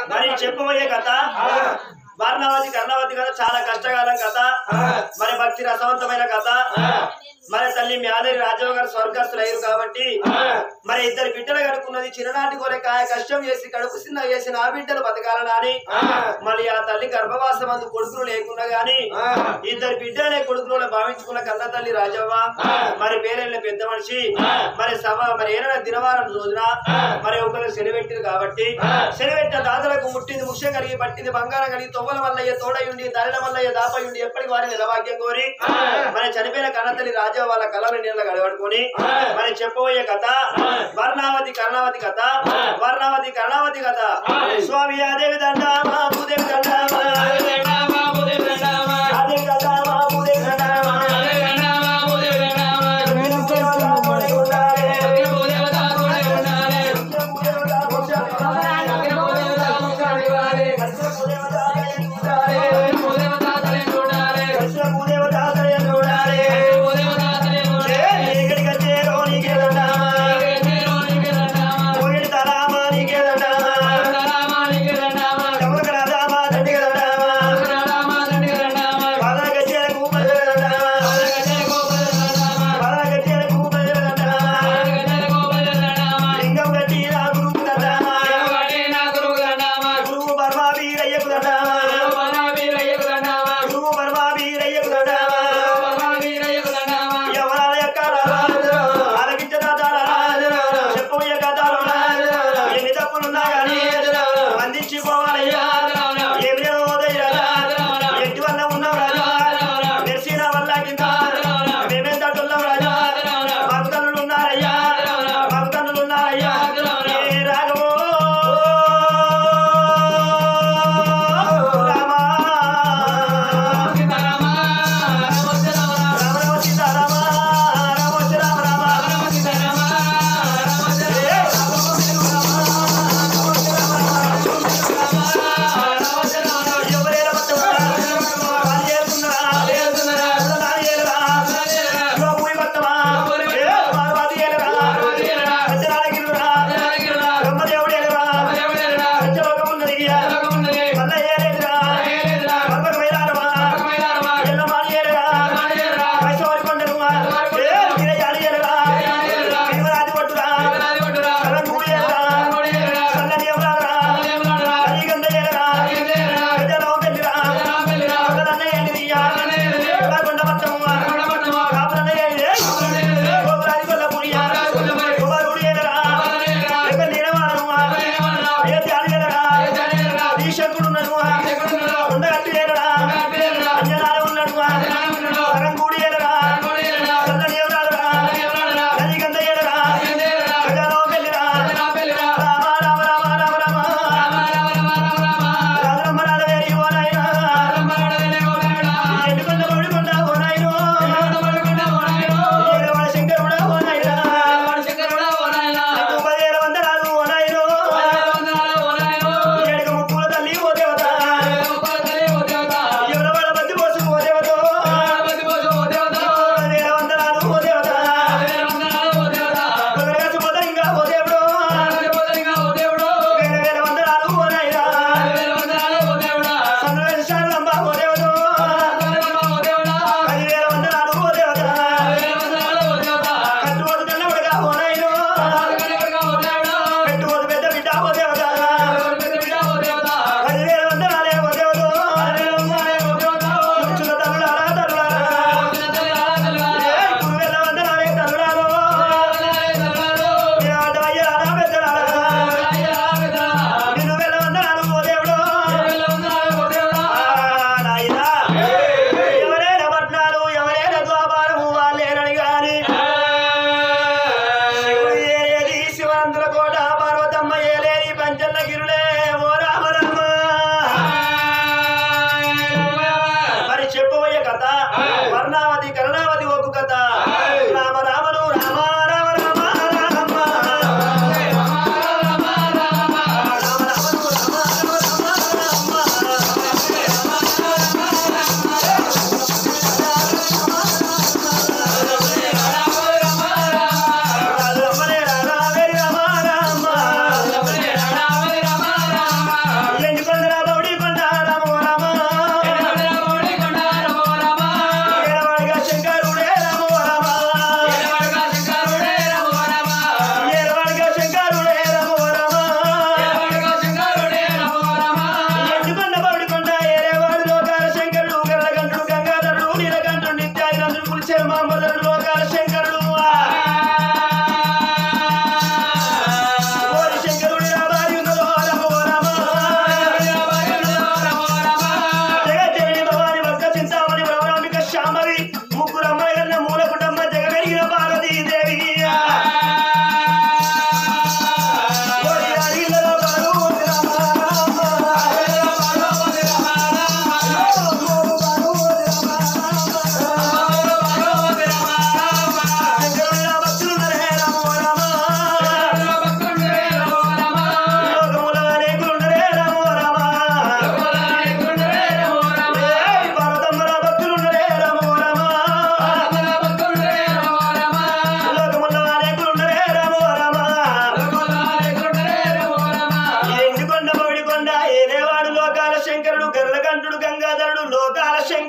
మరి చెప్పబోయే కథ వర్ణవతి కర్ణవతి కథ చాలా కష్టకాలం కథ మరి భక్తి రసవంతమైన కథ మరి తల్లి మ్యాలేరి రాజావు గారు స్వర్గస్థులు అయ్యారు కాబట్టి మరి ఇద్దరు బిడ్డలు కడుక్కున్నది చిన్ననాటి కొనే కాయ కష్టం చేసి కడుపు చిన్న చేసి నా బిడ్డలు బతకాలని అని మళ్ళీ ఆ తల్లి గర్భవాసం అందు కొడుకులు లేకున్నా గాని ఇద్దరు బిడ్డలే కొడుకులు భావించుకున్న కన్న తల్లి రాజవ్వ మరి పేరెళ్ళ పెద్ద మనిషి మరి సభ మరి ఏదైనా దినవారం రోజున మరి ఒకరు సెలవెట్టిరు కాబట్టి సెలవెట్టిన దాతలకు ముట్టింది ముఖ్యం కలిగి పట్టింది బంగారం కలిగి తొవ్వల వల్లయ్య తోడయుండి దారిల వల్లయ్య దాపయుండి ఎప్పటికి వారి నిలవాక్యం కోరి మరి చనిపోయిన కన్నతల్లి రాజా వాళ్ళ కళలు నీళ్ళ గడబడుకొని మరి చెప్పబోయే కథ వర్ణావతి కర్ణావతి కథ వర్ణావతి కర్ణావతి కథ స్వామి అదేవి దండామా భూదేవి దండామా అదేవి దండామా భూదేవి దండామా నీకే దండామా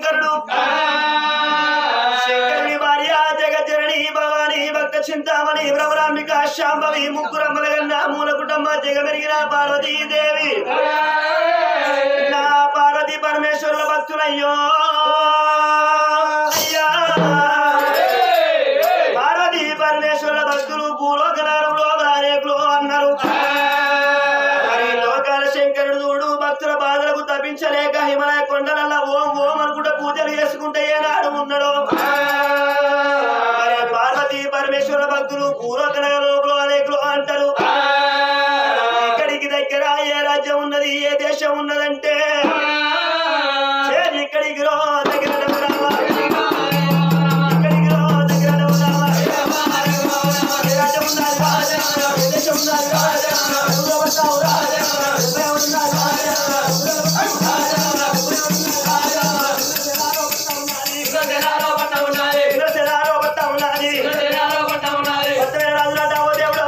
శంకరుడు శంకరుని భార్య జగజ్జనని భవాని భక్త చింతామణి భ్రమరాంబిక శాంభవి ముగ్గురమ్మల కన్నా మూల కుటుంబ జగమెరిగిన పార్వతీదేవి నా పార్వతి పరమేశ్వరుల భక్తులయ్యో అయ్యా పార్వతీ పరమేశ్వరుల భక్తులు భూలోక నగరంలో అనేకులు అన్నారు మరి లోకాల శంకరుడు చూడు భక్తుల బాధలకు తప్పించలేక హిమాలయ కొండలల్ల ఓం ఓం అనుకుంటే పూజలు చేసుకుంటే ఏనాడు ఉన్నాడు మరి పార్వతీ పరమేశ్వర భక్తులు భూలోక నగరంలో అనేకులు అంటారు ఇక్కడికి దగ్గర ఏ రాజ్యం ఉన్నది ఏ దేశం ఉన్నదంటే చేరి ఇక్కడికి రో దగ్గర రావా. ఇక్కడికి రో దగ్గర రావా. ఏ రాజ్యం ఉన్నది రా. ఏ దేశం ఉన్నది రా. ఎవరు వస్తావు రా. ఎవరు ఉన్నారు రా. ఎవరు జనాలు వస్తా ఉన్నది. కొత్తగా రాజులాట ఓ దేవుడా.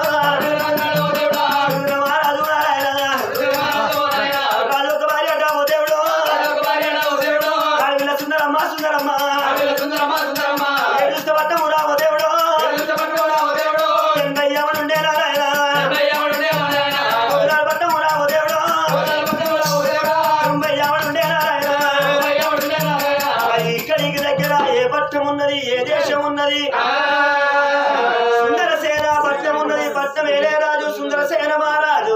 మహారాజు నారాయణ. రాజు ఒక భార్య అట ఓ దేవుడు. రాజుల సుందరమ్మ సుందరమ్మ ఏడుస్తే వట్టము రా ఓ దేవుడు. ఎండయ్యవనుండే నారాయణ. కొడుకులాలు వట్టము రా ఓ దేవుడు. ఎండయ్యవనుండే నారాయణ. మరి ఇక్కడికి దగ్గర ఏ పట్టం ఉన్నది ఏ దేశం ఉన్నది సుందరసేన పట్టం ఉన్నది పట్టం ఏలే రాజు సుందరసేన మహారాజు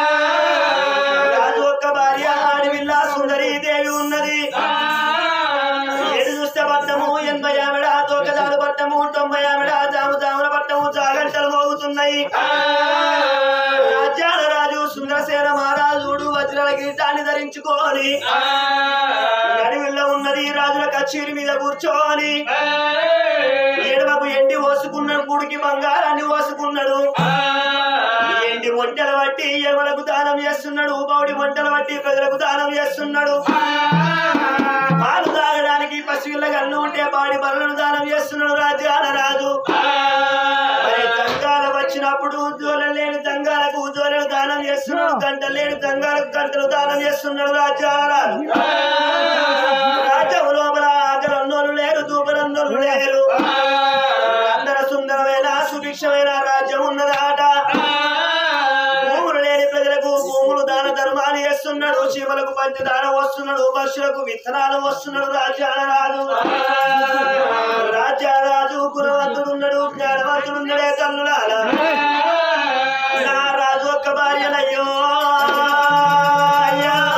రాజు ఒక్క భార్య ఆడవిల్ల సుందరి దేవి ఉన్నది ఏడు చూస్తే పట్టము ఎనభై ఆవిడ తోకదాలు పట్టము తొంభై ఆవిడ జాము జాముల పట్టము జాగంటలు మోగుతున్నాయి రాజ్యాల రాజు సుందరసేన మహారాజుడు వజ్రాల కిరీటాన్ని ధరించుకొని గడివిల్లో ఉన్నది రాజుల కచేరి మీద కూర్చొని ఎడమకు ఎండి ఓసుకున్నాడు గుడికి బంగారాన్ని ఓసుకున్నాడు ఎండి వంటలు బట్టి ఎడమలకు దానం చేస్తున్నాడు బౌడి వంటలు బట్టి ప్రజలకు దానం చేస్తున్నాడు పాలు తాగడానికి పసిపిల్ల కన్ను ఉంటే పాడి బర్రెలను దానం చేస్తున్నాడు రాజ్యాల రాజు మరి దంగాల వచ్చినప్పుడు జోలెలు లేని దంగాలకు జోలెలు దానం చేస్తున్నాడు గంటలు లేని దంగాలకు గంటలు దానం చేస్తున్నాడు రాజ్యాల రాజు రాజ్యం లోపల ఆకలన్నోళ్ళు లేరు దూపలన్నోళ్ళు లేరు అందర సుందరమైన సుభిక్షమైన రాజ్యం ఉన్నదాట భూములు లేని ప్రజలకు భూములు దాన ధర్మాలు చేస్తున్నాడు శివులకు పంచదానం వస్తున్నాడు పశువులకు విత్తనాలు వస్తున్నాడు రాజ్యాల రాజు రాజ్యాల రాజు గుణవంతుడున్నాడు జ్ఞానవంతుడున్నాడే తల్లులాల నా రాజు ఒక్క భార్యనయ్యో అయ్యా.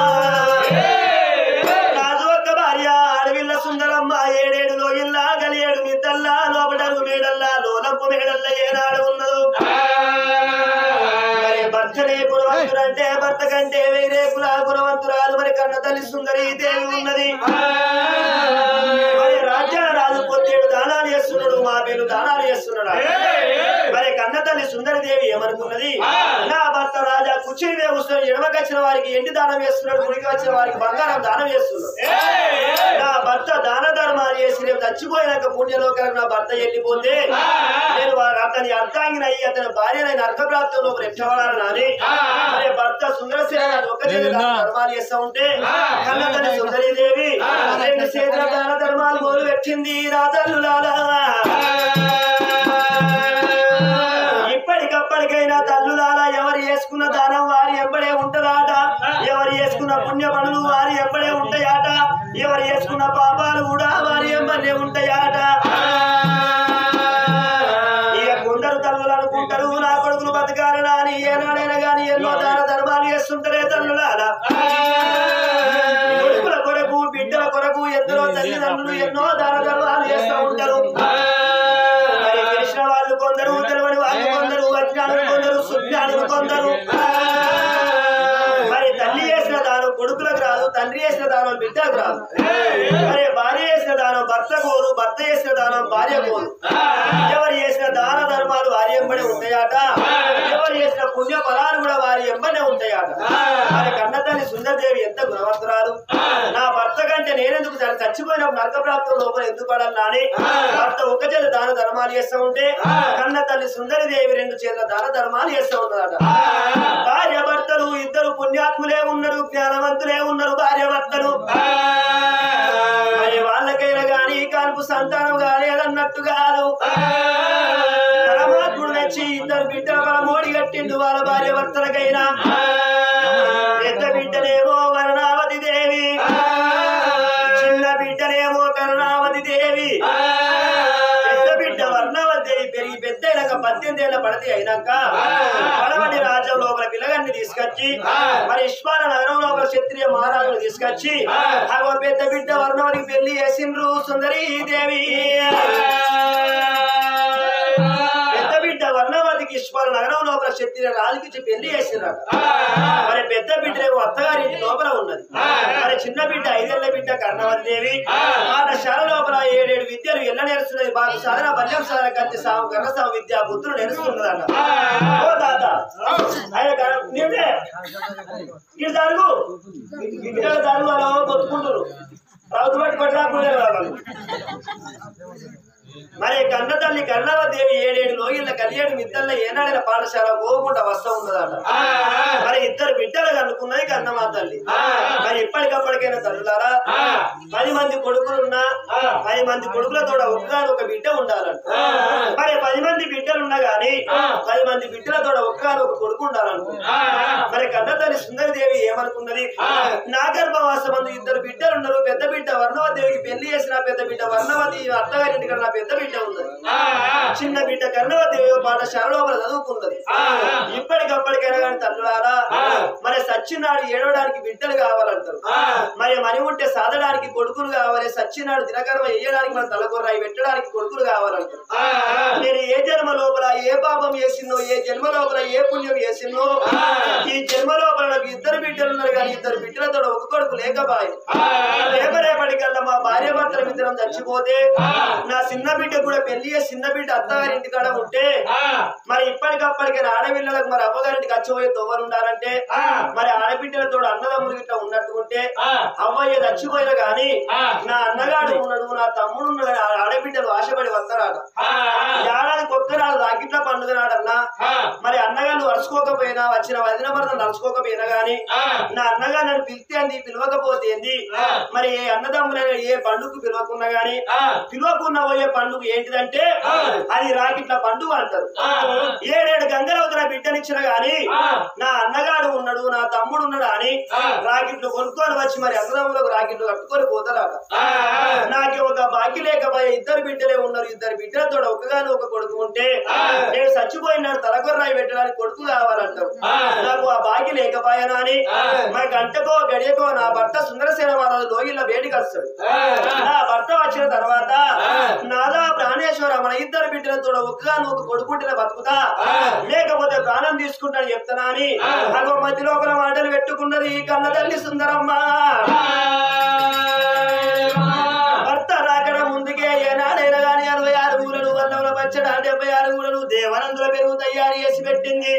రాజు ఒక్క భార్య అడవిల్ల సుందరమ్మ ఏడేడు లోగిల్లా గలియేడు మిద్దల్లా లోపడరు మేడల్లా లోలంపు మేడల్ల ఏనాడు ఉన్నదో మరి భర్తనే గుణవంతుడంటే భర్త కంటే వేరే కుల గుణవంతురాలు మరి కన్న తల్లి సుందరి దేవి ఉన్నది మరి రాజ్యాల రాజు పొత్తేడు దానాలు చేస్తున్నాడు మా పేరు దానాలు చేస్తున్నాడు మరి కన్న తల్లి సుందరి దేవి ఏమనుకున్నది నా భర్త రాజా కుర్చీ మీద కూర్చొని ఎడమకి వచ్చిన వారికి ఎండి దానం చేస్తున్నాడు గుడికి వచ్చిన వారికి బంగారం దానం చేస్తున్నాడు నా భర్త దాన ధర్మాలు చేసి రేపు చచ్చిపోయినాక పుణ్యలోకాలకు నా భర్త వెళ్ళిపోతే నేను వారు అతని అర్థాంగిన అయ్యి అతని భార్యనైన అర్ధప్రాప్తంలో రెచ్చవాలని మరి భర్త సుందరసేన ఒక చేతి దాన ధర్మాలు చేస్తా ఉంటే కన్న తల్లి సుందరి దేవి రెండు చేతుల దాన ధర్మాలు మొదలు పెట్టింది రాతల్లులాలా ఇప్పటికప్పటికైనా తల్లులాల ఎవరు చేసుకున్న దానం వారి ఎంబడే ఉంటదాట ఎవరు చేసుకున్న పుణ్య పనులు వారి ఎంబడే ఉంటాయాట ఎవరు చేసుకున్న పాపాలు కూడా వారి ఎంబడే ఉంటాయాట ఇక కొందరు తల్లులు అనుకుంటారు నా కొడుకులు బతకాలనా అని ఏనాడైనా గాని ఎన్నో దాన ధర్మాలు చేస్తుంటారే తల్లులాల కొడుకుల కొరకు బిడ్డల కొరకు ఎందరో తల్లిదండ్రులు ఎన్నో దాన ధర్మాలు చేస్తూ ఉంటారు మరి తెలిసిన వాళ్ళు కొందరు తెలియని వాళ్ళు కొందరు అజ్ఞానులు కొందరు సుజ్ఞానులు కొందరు మరి తల్లి చేసిన దానం కొడుకులకు రాదు తండ్రి చేసిన దానం బిడ్డలకు రాదు మరి భార్య చేసిన దానం భర్త కోరు భర్త చేసిన దానం భార్య కోరు ఎవరు చేసిన దాన ధర్మాలు వారి ఎంబడే ఉంటాయట ఎవరు చేసిన పుణ్య ఫలాలు కూడా వారి ఎంబడే ఉంటాయట మరి కన్న తల్లి సుందరదేవి ఎంత గుణవంతురాలు నా భర్త కంటే నేనెందుకు చ- చచ్చిపోయినప్పుడు నరక ప్రాప్తం లోపల ఎందుకు పడాలని అని భర్త ఒక చేత దాన ధర్మాలు చేస్తూ ఉంటే కన్న తల్లి సుందరి దేవి రెండు చేతుల దాన ధర్మాలు చేస్తూ ఉన్నదట భార్య భర్తలు ఇద్దరు పుణ్యాత్ములే ఉన్నారు జ్ఞానవంతులే ఉన్నారు భార్య భర్తలు మరి వారి కట్టు కాదు పరమాత్ముడు వచ్చి ఇద్దరు బిడ్డల బల మోడి కట్టిండు వాళ్ళ భార్య భర్తలకైనా పెద్ద బిడ్డనేమో వరణావతి దేవి చిన్న బిడ్డనేమో కరుణావతి దేవి పెద్ద బిడ్డ వర్ణవతి దేవి పెరిగి పెద్ద అయినాక పద్దెనిమిది ఏళ్ళ పడతి అయినాక పడవటి రాజ్యం లోపల పిల్లగాన్ని తీసుకొచ్చి మరి ఇష్మాల నగరం లోపల క్షత్రియ మహారాజును తీసుకొచ్చి అగో పెద్ద బిడ్డ వర్ణవతికి పెళ్లి చేసిండ్రు సుందరీ దేవి పెద్ద బిడ్డ వర్ణవతికి ఇష్మాల నగరం లోపల క్షత్రియ రాజుకి ఇచ్చి పెళ్లి చేసినారు మరి పెద్ద బిడ్డ ఏమో అత్తగారి ఇంటి లోపల ఉన్నది మరి చిన్న బిడ్డ ఐదేళ్ల బిడ్డ కర్ణవతి దేవి పాఠశాల లోపల ఏడేడు విద్యలు ఎల్ల నేర్చున్నది బాగా సాధన బల్యం సాధన కత్తి సాగు కర్రసాగు విద్య బుద్ధులు నేర్చుకున్నదన్న ఓ తాత ఆయన కర- నీవే ఇటు జరుగు ఇక్కడ జరుగు అలా కొట్టుకుంటారు రౌతు పట్టి కొట్టరాకుండా వాళ్ళు మరి కన్న తల్లి కర్ణవదేవి ఏడేడు లోగిళ్ళ కలియేడు మిద్దల్ల ఏనాడైన పాఠశాల పోకుండా వస్తా ఉన్నదట మరి ఇద్దరు బిడ్డలు కనుక్కున్నది కన్నమా తల్లి మరి ఇప్పటికప్పటికైనా తల్లులారా పది మంది కొడుకులున్నా పది మంది కొడుకులతో ఒక్కగా ఒక బిడ్డ ఉండాలంట మరి పది మంది బిడ్డలున్నా గాని పది మంది బిడ్డలతో ఒక్కగా ఒక కొడుకు ఉండాలంట మరి కన్న తల్లి సుందరదేవి ఏమనుకున్నది నా గర్భవాసమందు ఇద్దరు బిడ్డలు ఉన్నారు పెద్ద బిడ్డ వర్ణవతి దేవికి పెళ్లి చేసిన పెద్ద బిడ్డ వర్ణవతి అత్తగారింటి నా పెద్ద బిడ్డ ఉన్నది చిన్న బిడ్డ కర్ణవతి దేవి పాఠశాల లోపల చదువుకున్నది ఇప్పటికప్పటికైనా కానీ తల్లులారా మరి సచ్చినాడు ఏడవడానికి బిడ్డలు కావాలంటారు మరి మని ఉంటే సాధడానికి కొడుకులు కావాలి సచ్చినాడు దినకర్మ వేయడానికి మన తలకొర్రాయి పెట్టడానికి కొడుకులు కావాలంటారు నేను ఏ జన్మ లోపల ఏ పాపం చేసిందో ఏ జన్మ లోపల ఏ పుణ్యం చేసిందో ఈ జన్మ లోపల నాకు ఇద్దరు బిడ్డలు ఉన్నారు కానీ ఇద్దరు బిడ్డలతో ఒక కొడుకు లేకపాయి రేప రేపటికల్లా మా భార్య భర్తల ఇద్దరం చచ్చిపోతే నా చిన్న బిడ్డ కూడా పెళ్లి చేసి చిన్న బిడ్డ అత్తగారి ఇంటికాడ ఉంటే మరి ఇప్పటికప్పటికే ఆడపిల్లలకు మరి అమ్మగారింటికి వచ్చిపోయే తొవ్వలు ఉండాలంటే మరి ఆడబిడ్డలతో అన్నదమ్ములు ఇట్లా ఉన్నట్టుంటే అమ్మాయి చచ్చిపోయినా గాని నా అన్నగాడు ఉన్నాడు నా తమ్ముడు ఉన్నాడు అని ఆ ఆడబిడ్డలు ఆశపడి వస్తారాట ఏడాదికి ఒక్కనాడు రాకిట్ల పండుగ నాడన్నా మరి అన్నగారు వరుసుకోకపోయినా వచ్చిన వదిన భర్త నడుచుకోకపోయినా గాని నా అన్నగా నన్ను పిలిస్తే అంది పిలవకపోతే ఏంది మరి ఏ అన్నదమ్ములైన ఏ పండుగకు పిలవకున్నా గాని పిలవకున్నా పోయే పండుగ ఏంటిదంటే అది రాకిట్ల పండుగ అంటారు ఏడేడు గంగలవతల బిడ్డనిచ్చిన గాని నా అన్నగాడు ఉన్నాడు నా తమ్ముడు ఉన్నాడు అని రాకెట్లు కొనుక్కొని వచ్చి మరి అన్నదమ్ములకు రాకెట్లు కట్టుకొని పోతారట నాకు ఒక బాకీ లేకపోయే ఇద్దరు బిడ్డలే ఉన్నారు ఇద్దరు బిడ్డలతో ఒకగాని ఒక కొడుకు ఉంటే నేను చచ్చిపోయినాడు తలకొర్రాయి పెట్టడానికి కొడుకు కావాలంటారు నాకు ఆ బాకీ లేకపోయానా అని మరి గంటకో గడియకో నా భర్త సుందరసేన మహారాజు లోగిళ్ళ వేడికి వస్తాడు నా భర్త వచ్చిన తర్వాత నాదా ప్రాణేశ్వర మన ఇద్దరు బిడ్డలతో ఒక్కగాను ఒక కొడుకుంటే బతుకుతా లేకపోతే ప్రాణం తీసుకుంటాను చెప్తానా అని నాకు మధ్య లోపల మాటలు పెట్టుకున్నది ఈ కన్న తల్లి సుందరమ్మ భర్త రాకడ ముందుకే ఏనాడైనా గాని అరవై ఆరు ఊరలు వల్లవల పచ్చడ డెబ్బై ఆరు ఊరలు దేవనందుల పెరుగు తయారు చేసి పెట్టింది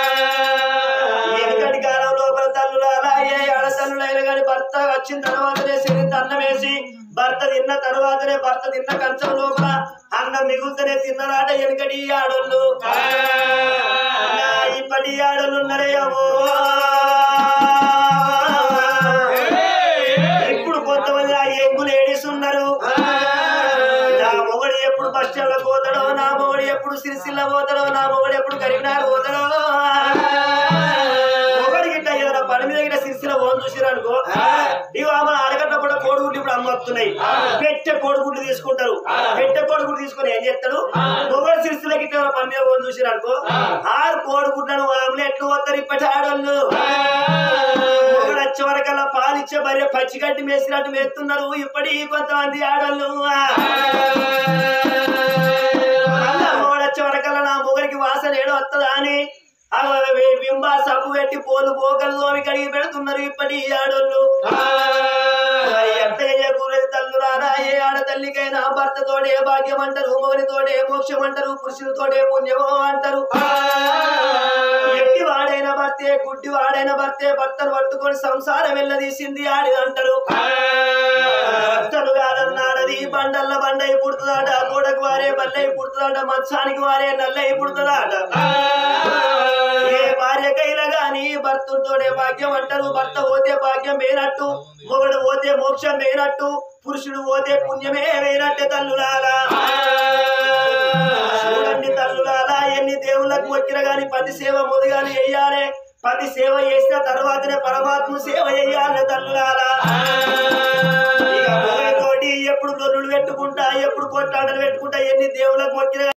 ఎనకటి కాలం లోపల తల్లులు అలా ఏ ఆడతల్లులైనా గాని భర్త వచ్చిన తర్వాతనే శరీరం అన్నం వేసి భర్త తిన్న తర్వాతనే భర్త తిన్న కంచం లోపల అన్నం మిగులుతనే తిన్నరాట ఎనకటి ఈ ఆడోళ్ళు నా ఇప్పటి ఈ ఆడోళ్ళు ఉన్నారే అవ్వో. ఇప్పుడు కొంతమంది ఆ ఎంగులు ఏడిస్తున్నారు నా మొగడు ఎప్పుడు బస్ స్టాండ్ లో పోతాడో నా మొగడు ఎప్పుడు సిరిసిల్ల పోతాడో నా మొగడు ఎప్పుడు కరీంనగర్ పోతాడో మొగడికి ఇట్లా ఏదైనా పని మీద గిట్ల సిరిసిల్ల పోని చూసారు అనుకో ఇవి ఆమె అడగట్ల కూడా కోడిగుడ్లు ఇప్పుడు అమ్మొస్తున్నాయి పెట్టె కోడిగుడ్లు తీసుకుంటారు పెట్టె కోడిగుడ్లు తీసుకొని ఏం చేస్తాడు మొగడు సిరిసిల్లకి ఇట్లా ఏదైనా పని మీద పోని చూసారు అనుకో ఆరు కోడిగుడ్లను ఆమ్లెట్లు పోతారు ఇప్పటి ఆడోళ్ళు మొగడు వచ్చే వరకల్లా పాలిచ్చే భార్య పచ్చిగడ్డి మేసినట్టు మేస్తున్నారు ఇప్పటి కొంతమంది ఆడళ్ళు మొగడు వచ్చే వరకల్లా నా మొగడికి వాసన ఏడో వస్తుందా అని ఆ బింబ సబ్బు పెట్టి పోలు పోకలు తోమి కడిగి పెడుతున్నారు ఇప్పటి ఈ ఆడోళ్ళు మరి ఎంత చేయకూడదు తల్లురారా ఏ ఆడతల్లికైనా భర్తతోడే భాగ్యం అంటారు మొగనితోడే మోక్షం అంటారు పురుషులతోడే పుణ్యమో అంటారు ఎట్టి వాడైన భర్తే గుడ్డి వాడైన భర్తే భర్తను పట్టుకొని సంసారం వెళ్ళదీసింది ఆడి అంటారు భర్తను కాదన్నాడది బండల్ల బండై పుడుతుందాట గోడకు వారే బల్లై పుడుతుందాట మత్సానికి వారే నల్లై పుడుతుందాట ఏ భార్యకైనా గాని భర్తతోనే భాగ్యం అంటారు భర్త పోతే భాగ్యం వేనట్టు మొగడు పోతే మోక్షం వేనట్టు పురుషుడు పోతే పుణ్యమే వేనట్టే తల్లులారా చూడండి తల్లులారా ఎన్ని దేవుళ్ళకు మొక్కిన గాని పతి సేవ మొదగాని వెయ్యాలి పతి సేవ చేసిన తర్వాతనే పరమాత్మ సేవ చేయాలి తల్లులారా ఇక మొగతోటి ఎప్పుడు లొల్లులు పెట్టుకుంటా ఎప్పుడు కొట్టాడలు పెట్టుకుంటా ఎన్ని దేవుళ్ళకు మొక్కిన